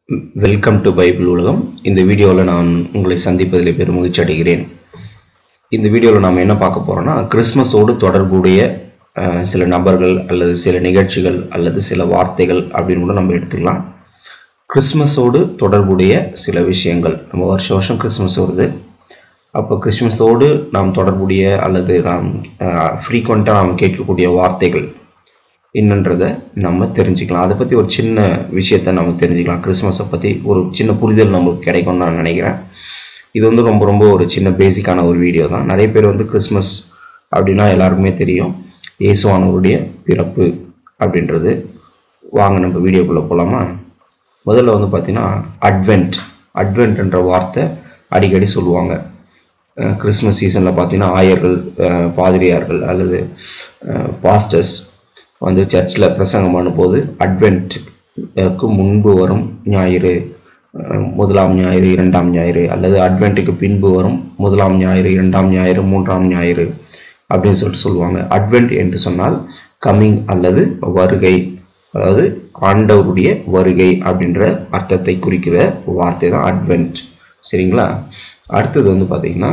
welcome to Bible உலகம் இந்த வீடியோவில் நான் உங்களை சந்திப்பதில் பெருமகிழ்ச்சி அடைகிறேன் இந்த வீடியோவில் நாம் என்ன பார்க்க போகிறோம்னா கிறிஸ்மஸோடு தொடர்புடைய அஹ், சில நபர்கள் அல்லது சில நிகழ்ச்சிகள் அல்லது சில வார்த்தைகள் அப்படின்னு கூட நம்ம எடுத்துக்கலாம் கிறிஸ்மஸோடு தொடர்புடைய சில விஷயங்கள் நம்ம வருஷம் வருஷம் கிறிஸ்மஸ் வருது அப்போ கிறிஸ்மஸோடு நாம் தொடர்புடைய அல்லது நாம் ஃப்ரீக்வெண்ட்டாக நாம் கேட்கக்கூடிய வார்த்தைகள் என்னன்றதை நம்ம தெரிஞ்சுக்கலாம் அதை பற்றி ஒரு சின்ன விஷயத்த நம்ம தெரிஞ்சுக்கலாம் கிறிஸ்மஸை பற்றி ஒரு சின்ன புரிதல் நமக்கு கிடைக்கும்னு நான் நினைக்கிறேன் இது வந்து ரொம்ப ரொம்ப ஒரு சின்ன பேசிக்கான ஒரு வீடியோ தான் நிறைய பேர் வந்து கிறிஸ்மஸ் அப்படின்னா எல்லாருக்குமே தெரியும் இயேசுவானவருடைய பிறப்பு அப்படின்றது வாங்க நம்ம வீடியோக்குள்ளே போகலாமா முதல்ல வந்து பார்த்தீங்கன்னா அட்வென்ட் அட்வென்ட்ன்ற வார்த்தை அடிக்கடி சொல்லுவாங்க அஹ் கிறிஸ்மஸ் சீசனில் பார்த்தீங்கன்னா ஆயர்கள் அஹ் பாதிரியார்கள் அல்லது பாஸ்டர்ஸ் வந்து சர்ச்சில் பிரசங்கம் பண்ணும்போது அட்வென்ட்க்கு முன்பு வரும் ஞாயிறு அஹ் முதலாம் ஞாயிறு இரண்டாம் ஞாயிறு அல்லது அட்வென்ட்டுக்கு பின்பு வரும் முதலாம் ஞாயிறு இரண்டாம் ஞாயிறு மூன்றாம் ஞாயிறு அப்படின்னு சொல்லிட்டு சொல்லுவாங்க அட்வென்ட் என்று சொன்னால் கம்மிங் அல்லது வருகை அதாவது ஆண்டவருடைய வருகை அப்படின்ற அர்த்தத்தை குறிக்கிற வார்த்தை தான் அட்வென்ட் சரிங்களா அடுத்தது வந்து பார்த்தீங்கன்னா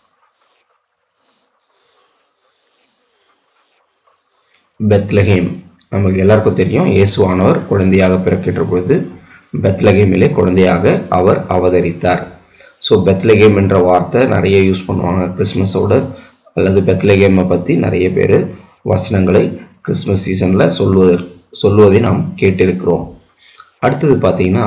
பெத்லஹேம் நமக்கு எல்லாருக்கும் தெரியும் இயேசுவானவர் குழந்தையாக பிறக்கின்ற பொழுது பெத்லகேமிலே குழந்தையாக அவர் அவதரித்தார் ஸோ பெத்லகேம் என்ற வார்த்தை நிறைய யூஸ் பண்ணுவாங்க கிறிஸ்மஸோட அல்லது பெத்லகேமை பற்றி நிறைய பேர் வசனங்களை கிறிஸ்மஸ் சீசனில் சொல்லுவது சொல்லுவதை நாம் கேட்டிருக்கிறோம் அடுத்தது பார்த்தீங்கன்னா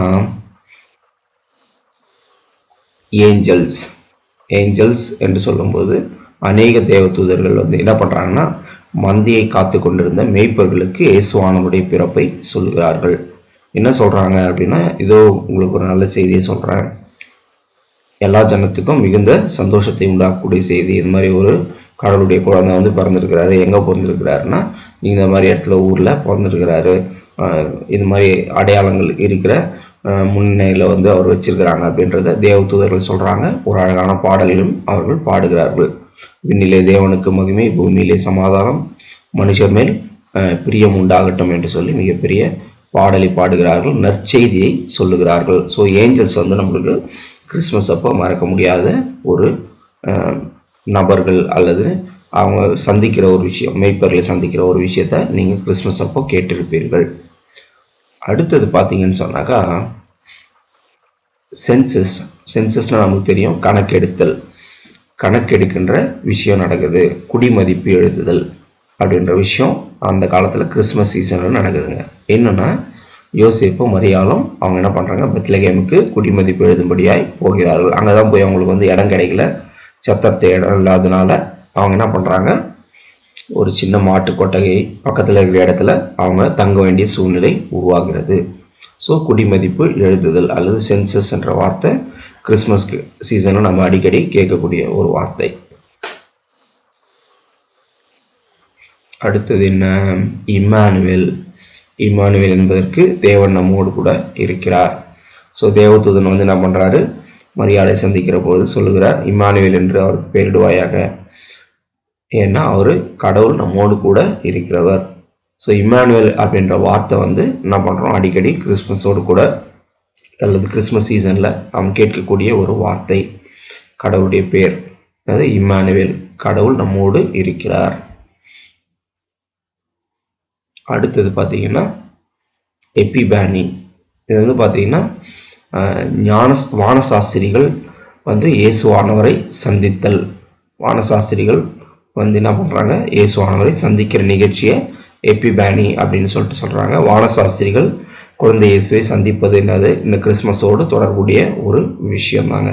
ஏஞ்சல்ஸ் ஏஞ்சல்ஸ் என்று சொல்லும்போது அநேக தேவதூதர்கள் வந்து என்ன பண்ணுறாங்கன்னா மந்தியை காத்து கொண்டிருந்த மேய்ப்பர்களுக்கு இயேசுவானவருடைய பிறப்பை சொல்லுகிறார்கள் என்ன சொல்கிறாங்க அப்படின்னா இதோ உங்களுக்கு ஒரு நல்ல செய்தியை சொல்கிறேன் எல்லா ஜனத்துக்கும் மிகுந்த சந்தோஷத்தை உண்டாக்கக்கூடிய செய்தி இது மாதிரி ஒரு கடவுளுடைய குழந்தை வந்து பிறந்திருக்கிறாரு எங்கே பிறந்திருக்கிறாருன்னா இந்த மாதிரி இடத்துல ஊரில் பிறந்திருக்கிறாரு ஆஹ் இது மாதிரி அடையாளங்கள் இருக்கிற ஆஹ் முன்னிலையில் வந்து அவர் வச்சிருக்கிறாங்க அப்படின்றத தேவதூதர்கள் சொல்கிறாங்க ஒரு அழகான பாடலிலும் அவர்கள் பாடுகிறார்கள் விண்ணிலே தேவனுக்கு மகிமை பூமியிலே சமாதானம் மனுஷர் மேல் ஆஹ் பிரியம் உண்டாகட்டும் என்று சொல்லி மிகப்பெரிய பாடலை பாடுகிறார்கள் நற்செய்தியை சொல்லுகிறார்கள் ஸோ ஏஞ்சல்ஸ் வந்து நம்மளுக்கு கிறிஸ்மஸ் அப்போ மறக்க முடியாத ஒரு ஆஹ், நபர்கள் அல்லது அவங்க சந்திக்கிற ஒரு விஷயம் மெய்ப்பர்களை சந்திக்கிற ஒரு விஷயத்த நீங்கள் கிறிஸ்மஸ் அப்போ கேட்டிருப்பீர்கள் அடுத்தது பார்த்தீங்கன்னு சொன்னாக்கா சென்சஸ் சென்சஸ்னால் நமக்கு தெரியும் கணக்கெடுத்தல் கணக்கெடுக்கின்ற விஷயம் நடக்குது குடிமதிப்பு எழுதுதல் அப்படின்ற விஷயம் அந்த காலத்தில் கிறிஸ்மஸ் சீசனில் நடக்குதுங்க என்னன்னா யோசேப்பும் மரியாளும் அவங்க என்ன பண்ணுறாங்க பெத்லகேமுக்கு குடிமதிப்பு எழுதும்படியாய் போகிறார்கள் அங்கே தான் போய் அவங்களுக்கு வந்து இடம் கிடைக்கல சத்தத்தை இடம் இல்லாதனால அவங்க என்ன பண்ணுறாங்க ஒரு சின்ன மாட்டு கொட்டகை பக்கத்தில் இருக்கிற இடத்துல அவங்க தங்க வேண்டிய சூழ்நிலை உருவாகிறது ஸோ குடிமதிப்பு எழுதுதல் அல்லது சென்சஸ் என்ற வார்த்தை கிறிஸ்மஸ் சீசனில் நம்ம அடிக்கடி கேட்கக்கூடிய ஒரு வார்த்தை அடுத்தது என்ன இம்மானுவேல் இம்மானுவேல் என்பதற்கு தேவன் நம்மோடு கூட இருக்கிறார் ஸோ தேவதூதன் வந்து என்ன பண்ணுறாரு மரியாதை சந்திக்கிற பொழுது சொல்லுகிறார் இம்மானுவேல் என்று அவருக்கு பெயரிடுவாயாக ஏன்னா அவர் கடவுள் நம்மோடு கூட இருக்கிறவர் ஸோ இம்மானுவேல் அப்படின்ற வார்த்தை வந்து என்ன பண்ணுறோம் அடிக்கடி கிறிஸ்மஸோடு கூட அல்லது கிறிஸ்மஸ் சீசனில் நாம் கேட்கக்கூடிய ஒரு வார்த்தை கடவுளுடைய பேர் அதாவது இம்மானுவேல் கடவுள் நம்மோடு இருக்கிறார் அடுத்தது பார்த்தீங்கன்னா எப்பிபேனி இது வந்து பார்த்தீங்கன்னா அஹ், ஞான வானசாஸ்திரிகள் வந்து இயேசுவானவரை சந்தித்தல் வானசாஸ்திரிகள் வந்து என்ன பண்ணுறாங்க இயேசுவானவரை சந்திக்கிற நிகழ்ச்சியை எப்பிபேனி அப்படின்னு சொல்லிட்டு சொல்கிறாங்க வானசாஸ்திரிகள் குழந்தை இயேசுவை சந்திப்பது என்னது இந்த கிறிஸ்மஸோடு தொடர்புடைய ஒரு விஷயம் தாங்க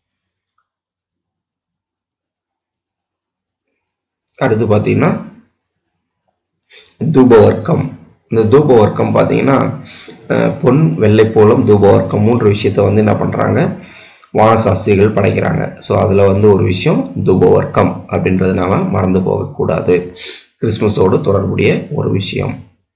அடுத்து பார்த்தீங்கன்னா தூபவர்க்கம் இந்த தூபவர்க்கம் பார்த்தீங்கன்னா அஹ், பொன் வெள்ளை போலம் தூபவர்க்கம் மூன்று விஷயத்தை வந்து என்ன பண்ணுறாங்க வானசாஸ்திரிகள் படைக்கிறாங்க ஸோ அதில் வந்து ஒரு விஷயம் தூபவர்க்கம் அப்படின்றத நாம் மறந்து போகக்கூடாது கிறிஸ்மஸோடு தொடர்புடைய ஒரு விஷயம்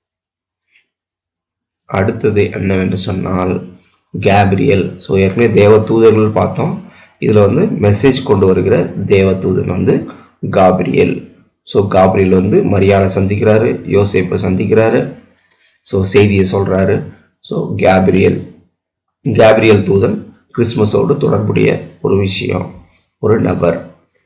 அடுத்தது என்னவென்று சொன்னால் கேப்ரியல் ஸோ ஏற்கனவே தேவ தூதர்கள் பார்த்தோம் இதில் வந்து மெசேஜ் கொண்டு வருகிற தேவ தூதன் வந்து காப்ரியல் ஸோ காப்ரியல் வந்து மரியாதை சந்திக்கிறாரு யோசேப்பை சந்திக்கிறாரு ஸோ செய்தியை சொல்கிறாரு ஸோ கேப்ரியல் கேப்ரியல் தூதன் கிறிஸ்மஸோடு தொடர்புடைய ஒரு விஷயம் ஒரு நபர்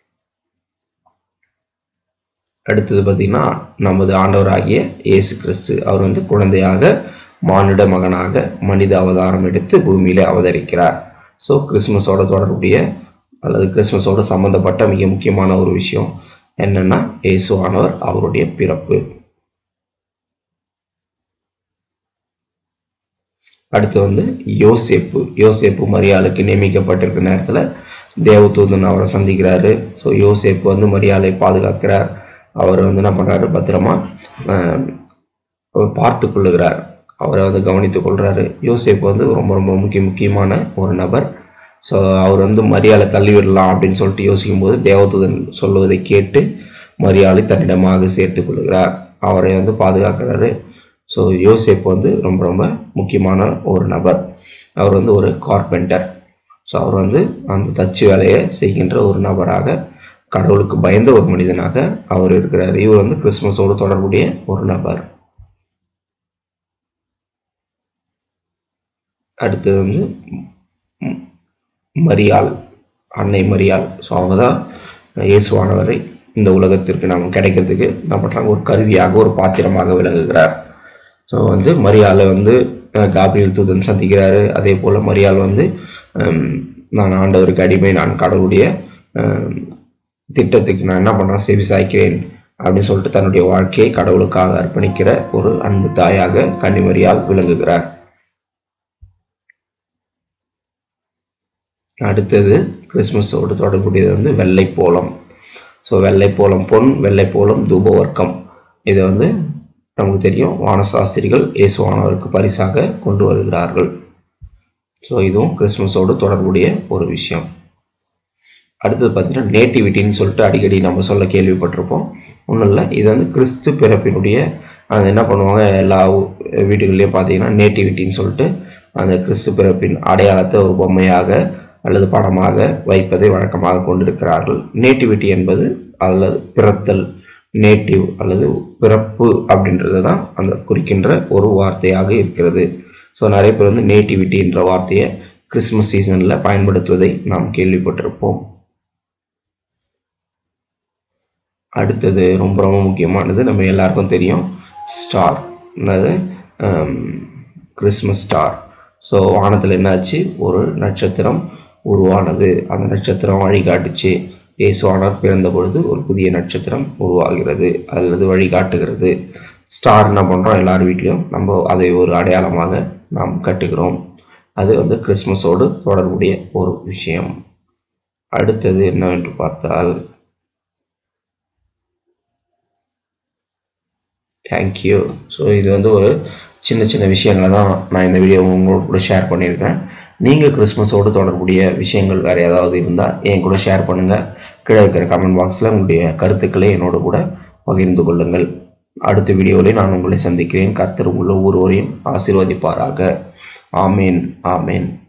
அடுத்தது பார்த்தீங்கன்னா நமது ஆண்டவராகிய இயேசு கிறிஸ்து அவர் வந்து குழந்தையாக மானிட மகனாக மனித அவதாரம் எடுத்து பூமியில அவதரிக்கிறார் ஸோ கிறிஸ்மஸோட தொடர்புடைய அல்லது கிறிஸ்மஸோட சம்பந்தப்பட்ட மிக முக்கியமான ஒரு விஷயம் என்னன்னா இயேசுவானவர் அவருடைய பிறப்பு அடுத்து வந்து யோசேப்பு யோசேப்பு மரியாளுக்கு நியமிக்கப்பட்டிருக்க நேரத்தில் தேவதூதன் அவரை சந்திக்கிறாரு ஸோ யோசேப்பு வந்து மரியாதை பாதுகாக்கிறார் அவர் வந்து என்ன பண்ணுறாரு பத்திரமா ஆஹ், அவர் பார்த்து கொள்ளுகிறார் அவரை வந்து கவனித்துக் கொள்கிறாரு யோசேப்பு வந்து ரொம்ப ரொம்ப முக்கிய முக்கியமான ஒரு நபர் ஸோ அவர் வந்து மரியாதை தள்ளி விடலாம் அப்படின்னு சொல்லிட்டு யோசிக்கும் போது தேவதூதன் சொல்லுவதை கேட்டு மரியாதை தன்னிடமாக சேர்த்து கொள்கிறார் அவரை வந்து பாதுகாக்கிறாரு ஸோ யோசேப் வந்து ரொம்ப ரொம்ப முக்கியமான ஒரு நபர் அவர் வந்து ஒரு கார்பெண்டர் ஸோ அவர் வந்து அந்த தச்சு வேலையை செய்கின்ற ஒரு நபராக கடவுளுக்கு பயந்த ஒரு மனிதனாக அவர் இருக்கிறார் இவர் வந்து கிறிஸ்மஸோடு தொடர்புடைய ஒரு நபர் அடுத்தது வந்து ம், மரியாள் அன்னை மரியாள் ஸோ அவங்க தான் இயேசுவானவரை இந்த உலகத்திற்கு நாம் கிடைக்கிறதுக்கு என்ன பண்ணுறாங்க ஒரு கருவியாக ஒரு பாத்திரமாக விளங்குகிறார் ஸோ வந்து மரியாதை வந்து அஹ், காபிரியல் தூதன் சந்திக்கிறாரு அதே போல் மரியாள் வந்து ஹம், நான் ஆண்டவருக்கு அடிமை நான் கடவுளுடைய ஹம், திட்டத்துக்கு நான் என்ன பண்ணுறேன் செவி சாய்க்கிறேன் அப்படின்னு சொல்லிட்டு தன்னுடைய வாழ்க்கையை கடவுளுக்காக அர்ப்பணிக்கிற ஒரு அன்பு தாயாக கன்னிமரியால் விளங்குகிறார் அடுத்தது கிறிஸ்மஸோடு தொடர்புடையது வந்து வெள்ளைப்போளம் ஸோ வெள்ளைப்போளம் பொன் வெள்ளைப்போளம் தூபவர்க்கம் இதை வந்து நமக்கு தெரியும் வானசாஸ்திரிகள் இயேசுவானவருக்கு பரிசாக கொண்டு வருகிறார்கள் ஸோ இதுவும் கிறிஸ்மஸோடு தொடர்புடைய ஒரு விஷயம் அடுத்தது பார்த்தீங்கன்னா நேட்டிவிட்டின்னு சொல்லிட்டு அடிக்கடி நம்ம சொல்ல கேள்விப்பட்டிருப்போம் ஒன்றும் இல்லை இது வந்து கிறிஸ்து பிறப்பினுடைய அது என்ன பண்ணுவாங்க எல்லா ஊ- வீடுகள்லையும் பார்த்தீங்கன்னா நேட்டிவிட்டின்னு சொல்லிட்டு அந்த கிறிஸ்து பிறப்பின் அடையாளத்தை ஒரு பொம்மையாக அல்லது படமாக வைப்பதை வழக்கமாக கொண்டிருக்கிறார்கள் நேட்டிவிட்டி என்பது அல்லது பிறத்தல் நேட்டிவ் அல்லது பிறப்பு அப்படின்றது தான் அந்த குறிக்கின்ற ஒரு வார்த்தையாக இருக்கிறது ஸோ நிறைய பேர் வந்து நேட்டிவிட்டி என்ற வார்த்தையை கிறிஸ்மஸ் சீசனில் பயன்படுத்துவதை நாம் கேள்விப்பட்டிருப்போம் அடுத்தது ரொம்ப ரொம்ப முக்கியமானது நம்ம எல்லாருக்கும் தெரியும் ஸ்டார் என்னது கிறிஸ்மஸ் ஸ்டார் ஸோ வானத்தில் என்னாச்சு ஒரு நட்சத்திரம் உருவானது அந்த நட்சத்திரம் வழிகாட்டுச்சு இயேசுவானார் பிறந்த பொழுது ஒரு புதிய நட்சத்திரம் உருவாகிறது அல்லது வழிகாட்டுகிறது ஸ்டார் என்ன பண்ணுறோம் எல்லார் வீட்லேயும் நம்ம அதை ஒரு அடையாளமாக நாம் கட்டுகிறோம் அது வந்து கிறிஸ்மஸோடு தொடர்புடைய ஒரு விஷயம் அடுத்தது என்னவென்று பார்த்தால் தேங்க்யூ ஸோ இது வந்து ஒரு சின்ன சின்ன விஷயங்களை தான் நான் இந்த வீடியோ உங்களோட கூட ஷேர் பண்ணியிருக்கேன் நீங்கள் கிறிஸ்மஸோடு தொடர்புடைய விஷயங்கள் வேறு ஏதாவது இருந்தால் என் கூட ஷேர் பண்ணுங்கள் கீழே இருக்கிற கமெண்ட் பாக்ஸில் உங்களுடைய கருத்துக்களை என்னோட கூட பகிர்ந்து கொள்ளுங்கள் அடுத்த வீடியோவில் நான் உங்களை சந்திக்கிறேன் கர்த்தர் உள்ள ஒவ்வொருவரையும் ஆசீர்வதிப்பாராக ஆமேன் ஆமேன்